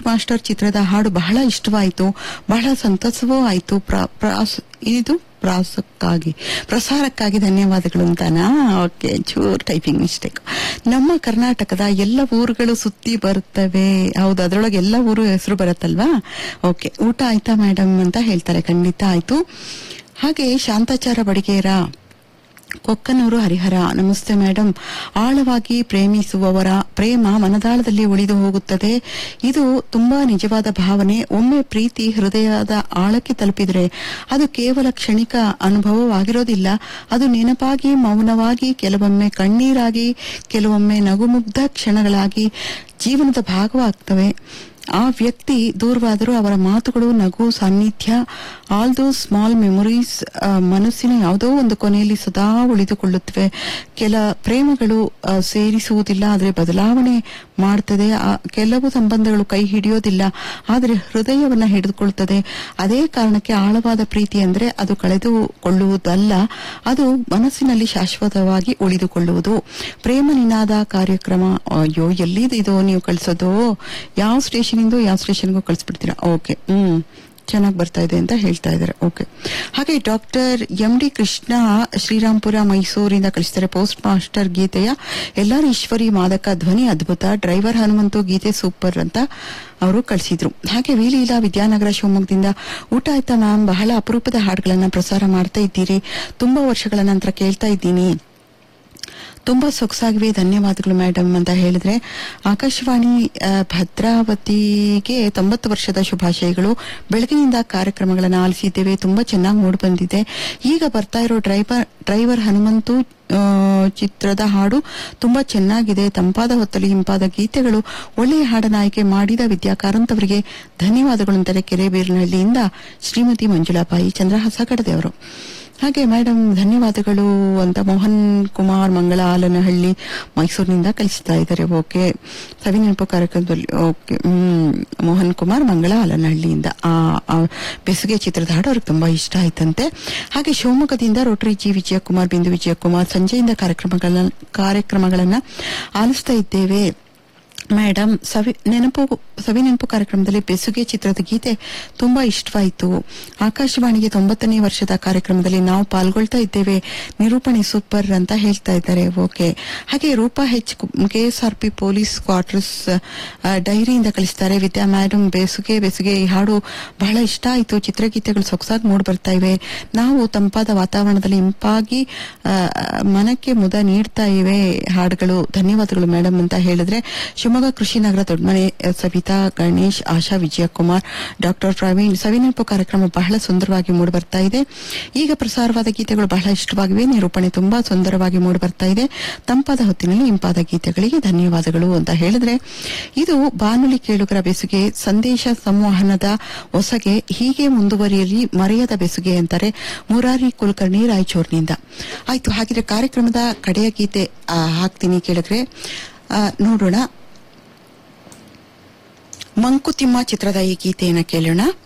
master ಚಿತ್ರದ ಹಾಡು ಬಹಳ ಇಷ್ಟವಾಯಿತು ಬಹಳ ಸಂತಸವೂ ಆಯಿತು ಪ್ರ- ಪ್ರಾಸ್ ಇದು ಪ್ರಾಸಕ್ಕಾಗಿ ಪ್ರಸಾರಕ್ಕಾಗಿ ಧನ್ಯವಾದಗಳು ಅಂತಾನಾ ಓಕೆ ಚೂರ್ ಟೈಪಿಂಗ್ ಮಿಸ್ಟೇಕ್ ನಮ್ಮ ಕರ್ನಾಟಕದ ಎಲ್ಲ ಊರುಗಳು ಸುತ್ತಿ ಬರುತ್ತವೆ ಹೌದು ಅದರೊಳಗೆ ಎಲ್ಲ ಊರು ಹೆಸರು ಬರುತ್ತಲ್ವಾ ಓಕೆ ಊಟ ಆಯ್ತಾ ಮೇಡಮ್ ಅಂತ ಹೇಳ್ತಾರೆ ಖಂಡಿತ ಆಯ್ತು ಹಾಗೆ ಶಾಂತಾಚಾರ ಬಡಿಗೇರ ಕೊಕ್ಕನೂರು ಹರಿಹರ ನಮಸ್ತೆ ಮೇಡಮ್ ಆಳವಾಗಿ ಪ್ರೇಮಿಸುವವರ ಪ್ರೇಮ ಮನದಾಳದಲ್ಲಿ ಉಳಿದು ಹೋಗುತ್ತದೆ ಇದು ತುಂಬಾ ನಿಜವಾದ ಭಾವನೆ ಒಮ್ಮೆ ಪ್ರೀತಿ ಹೃದಯದ ಆಳಕ್ಕೆ ತಲುಪಿದರೆ ಅದು ಕೇವಲ ಕ್ಷಣಿಕ ಅನುಭವವಾಗಿರೋದಿಲ್ಲ ಅದು ನೆನಪಾಗಿ ಮೌನವಾಗಿ ಕೆಲವೊಮ್ಮೆ ಕಣ್ಣೀರಾಗಿ ಕೆಲವೊಮ್ಮೆ ನಗುಮುಗ್ಧ ಕ್ಷಣಗಳಾಗಿ ಜೀವನದ ಭಾಗವಾಗ್ತವೆ ಆ ವ್ಯಕ್ತಿ ದೂರವಾದರೂ ಅವರ ಮಾತುಗಳು ನಗು ಸಾನ್ನಿಧ್ಯ ಆಲ್ ದೋ ಸ್ಮಾಲ್ ಮೆಮೊರೀಸ್ ಮನಸ್ಸಿನ ಯಾವುದೋ ಒಂದು ಕೊನೆಯಲ್ಲಿ ಸದಾ ಉಳಿದುಕೊಳ್ಳುತ್ತವೆ ಕೆಲ ಪ್ರೇಮಗಳು ಆ, ಸೇರಿಸುವುದಿಲ್ಲ ಆದರೆ ಬದಲಾವಣೆ ಮಾಡ್ತದೆ ಆ, ಕೆಲವು ಸಂಬಂಧಗಳು ಕೈ ಹಿಡಿಯೋದಿಲ್ಲ ಆದರೆ ಹೃದಯವನ್ನ ಹಿಡಿದುಕೊಳ್ತದೆ ಅದೇ ಕಾರಣಕ್ಕೆ ಆಳವಾದ ಪ್ರೀತಿ ಅಂದ್ರೆ ಅದು ಕಳೆದುಕೊಳ್ಳುವುದಲ್ಲ ಅದು ಮನಸ್ಸಿನಲ್ಲಿ ಶಾಶ್ವತವಾಗಿ ಉಳಿದುಕೊಳ್ಳುವುದು ಪ್ರೇಮ ನಿನಾದ ಕಾರ್ಯಕ್ರಮ ಅಯ್ಯೋ ಎಲ್ಲಿದು ನೀವು ಕಳಿಸೋದು ಯಾವ ಸ್ಟೇಷನಿಂದ ಯಾವ ಸ್ಟೇಷನ್ಗೂ ಕಳಿಸ್ಬಿಡ್ತೀರಾ ಓಕೆ ಹ್ಮ್ ಚೆನ್ನಾಗಿ ಬರ್ತಾ ಇದೆ ಅಂತ ಹೇಳ್ತಾ ಇದ್ದಾರೆ ಓಕೆ ಹಾಗೆ doctor M D Krishna Srirampura ಮೈಸೂರಿಂದ ಕಳಿಸ್ತಾರೆ ಪೋಸ್ಟ್ ಮಾಸ್ಟರ್ ಗೀತೆಯ ಎಲ್ಲಾರು ಈಶ್ವರಿ ಮಾದಕ ಧ್ವನಿ ಅದ್ಭುತ ಡ್ರೈವರ್ ಹನುಮಂತು ಗೀತೆ ಸೂಪರ್ ಅಂತ ಅವರು ಕಳಿಸಿದ್ರು ಹಾಗೆ ವಿಲೀಲಾ ವಿದ್ಯಾನಗರ ಶಿವಮೊಗ್ಗದಿಂದ ಊಟ ಆಯ್ತಾ ಮ್ಯಾಮ್ ಬಹಳ ಅಪರೂಪದ ಹಾಡುಗಳನ್ನ ಪ್ರಸಾರ ಮಾಡ್ತಾ ಇದ್ದೀರಿ ತುಂಬಾ ವರ್ಷಗಳ ನಂತರ ಕೇಳ್ತಾ ಇದ್ದೀನಿ ತುಂಬಾ ಸೊಗಸಾಗಿವೆ ಧನ್ಯವಾದಗಳು ಮೇಡಮ್ ಅಂತ ಹೇಳಿದ್ರೆ ಆಕಾಶವಾಣಿ ಆ, ಭದ್ರಾವತಿಗೆ ತೊಂಬತ್ತು ವರ್ಷದ ಶುಭಾಶಯಗಳು ಬೆಳಗಿನಿಂದ ಕಾರ್ಯಕ್ರಮಗಳನ್ನು ಆಲಿಸಿದ್ದೇವೆ ತುಂಬಾ ಚೆನ್ನಾಗಿ ಮೂಡಿ ಬಂದಿದೆ ಈಗ ಬರ್ತಾ ಇರೋ ಡ್ರೈವರ್ ಡ್ರೈವರ್ ಹನುಮಂತು ಆ, ಚಿತ್ರದ ಹಾಡು ತುಂಬಾ ಚೆನ್ನಾಗಿದೆ ತಂಪಾದ ಹೊತ್ತಲ್ಲಿ ಹಿಂಪಾದ ಗೀತೆಗಳು ಒಳ್ಳೆಯ ಹಾಡನ ಆಯ್ಕೆ ಮಾಡಿದ ವಿದ್ಯಾ ಕಾರಂತ್ ಅವರಿಗೆ ಧನ್ಯವಾದಗಳು ಅಂತಾರೆ ಕೆರೆಬೇರಿನಹಳ್ಳಿಯಿಂದ ಶ್ರೀಮತಿ ಮಂಜುಳಾಬಾಯಿ ಚಂದ್ರಹಾಸ ಕಡದೆ ಅವರು ಹಾಗೆ ಮೇಡಮ್ ಧನ್ಯವಾದಗಳು ಅಂತ ಮೋಹನ್ ಕುಮಾರ್ ಮಂಗಳ ಆಲನಹಳ್ಳಿ ಮೈಸೂರಿನಿಂದ ಕಳಿಸ್ತಾ ಇದ್ದಾರೆ ಓಕೆ ಸವಿ ನೆನಪು ಕಾರ್ಯಕ್ರಮದಲ್ಲಿ ಓಕೆ ಹ್ಮ್ ಮೋಹನ್ ಕುಮಾರ್ ಮಂಗಳ ಆಲನಹಳ್ಳಿಯಿಂದ ಆ ಆ ಬೆಸುಗೆ ಚಿತ್ರದ ಹಾಡು ಅವ್ರಿಗೆ ತುಂಬಾ ಇಷ್ಟ ಆಯ್ತಂತೆ ಹಾಗೆ ಶಿವಮೊಗ್ಗದಿಂದ ರೋಟರಿ ಜಿ ವಿಜಯಕುಮಾರ್ ಬಿಂದು ವಿಜಯಕುಮಾರ್ ಸಂಜೆಯಿಂದ ಕಾರ್ಯಕ್ರಮಗಳನ್ನ ಕಾರ್ಯಕ್ರಮಗಳನ್ನ ಆಲಿಸ್ತಾ ಇದ್ದೇವೆ ಮೇಡಮ್ ಸವಿ ನೆನಪು ಸವಿ ನೆನಪು ಕಾರ್ಯಕ್ರಮದಲ್ಲಿ ಬೆಸುಗೆ ಚಿತ್ರದ ಗೀತೆ ತುಂಬಾ ಇಷ್ಟವಾಯಿತು ಆಕಾಶವಾಣಿಗೆ ತೊಂಬತ್ತನೇ ವರ್ಷದ ಕಾರ್ಯಕ್ರಮದಲ್ಲಿ ನಾವು ಪಾಲ್ಗೊಳ್ತಾ ಇದ್ದೇವೆ ನಿರೂಪಣೆ ಸೂಪರ್ ಅಂತ ಹೇಳ್ತಾ ಇದ್ದಾರೆ ಓಕೆ ಹಾಗೆ Roopa H KSRP police quarters ಆ, ಡೈರಿಯಿಂದ ಕಳಿಸ್ತಾರೆ ವಿದ್ಯಾ ಮೇಡಮ್ ಬೆಸುಗೆ ಬೆಸುಗೆ ಈ ಹಾಡು ಬಹಳ ಇಷ್ಟ ಆಯಿತು ಚಿತ್ರಗೀತೆಗಳು ಸೊಗಸಾಗಿ ಮೂಡಿ ಬರ್ತಾ ಇವೆ ನಾವು ತಂಪಾದ ವಾತಾವರಣದಲ್ಲಿ ಇಂಪಾಗಿ ಆ, ಮನಕ್ಕೆ ಮುದ ನೀಡ್ತಾ ಇವೆ ಹಾಡುಗಳು ಧನ್ಯವಾದಗಳು ಮೇಡಮ್ ಅಂತ ಹೇಳಿದ್ರೆ ಶಿವಮೊಗ್ಗ ಕೃಷಿ ನಗರ ದೊಡ್ಡಮನೆ ಆ, ಸವಿತಾ ಗಣೇಶ್ ಆಶಾ ವಿಜಯಕುಮಾರ್ ಡಾಕ್ಟರ್ ಪ್ರವೀಣ್ ಸವಿನೆನಪು ಕಾರ್ಯಕ್ರಮ ಬಹಳ ಸುಂದರವಾಗಿ ಮೂಡಿ ಬರ್ತಾ ಇದೆ ಈಗ ಪ್ರಸಾರವಾದ ಗೀತೆಗಳು ಬಹಳ ಇಷ್ಟವಾಗಿವೆ ನಿರೂಪಣೆ ತುಂಬಾ ಸುಂದರವಾಗಿ ಮೂಡಿ ಬರ್ತಾ ಇದೆ ತಂಪಾದ ಹೊತ್ತಿನಲ್ಲಿ ಇಂಪಾದ ಗೀತೆಗಳಿಗೆ ಧನ್ಯವಾದಗಳು ಅಂತ ಹೇಳಿದ್ರೆ ಇದು ಬಾನುಲಿ ಕೇಳುಗರ ಬೆಸುಗೆ ಸಂದೇಶ ಸಂವಹನದ ಹೊಸಗೆ ಹೀಗೆ ಮುಂದುವರಿಯಲಿ ಮರೆಯದ ಬೆಸುಗೆ ಅಂತಾರೆ ಮುರಾರಿ ಕುಲಕರ್ಣಿ ರಾಯಚೂರಿನಿಂದ ಆಯ್ತು ಹಾಗಿದ್ರೆ ಕಾರ್ಯಕ್ರಮದ ಕಡೆಯ ಗೀತೆ ಆ, ಹಾಕ್ತೀನಿ ಕೇಳಿದ್ರೆ ಆ, ನೋಡೋಣ ಮಂಕುತಿಮ್ಮ ಚಿತ್ರದ ಈ ಗೀತೆಯನ್ನು ಕೇಳೋಣ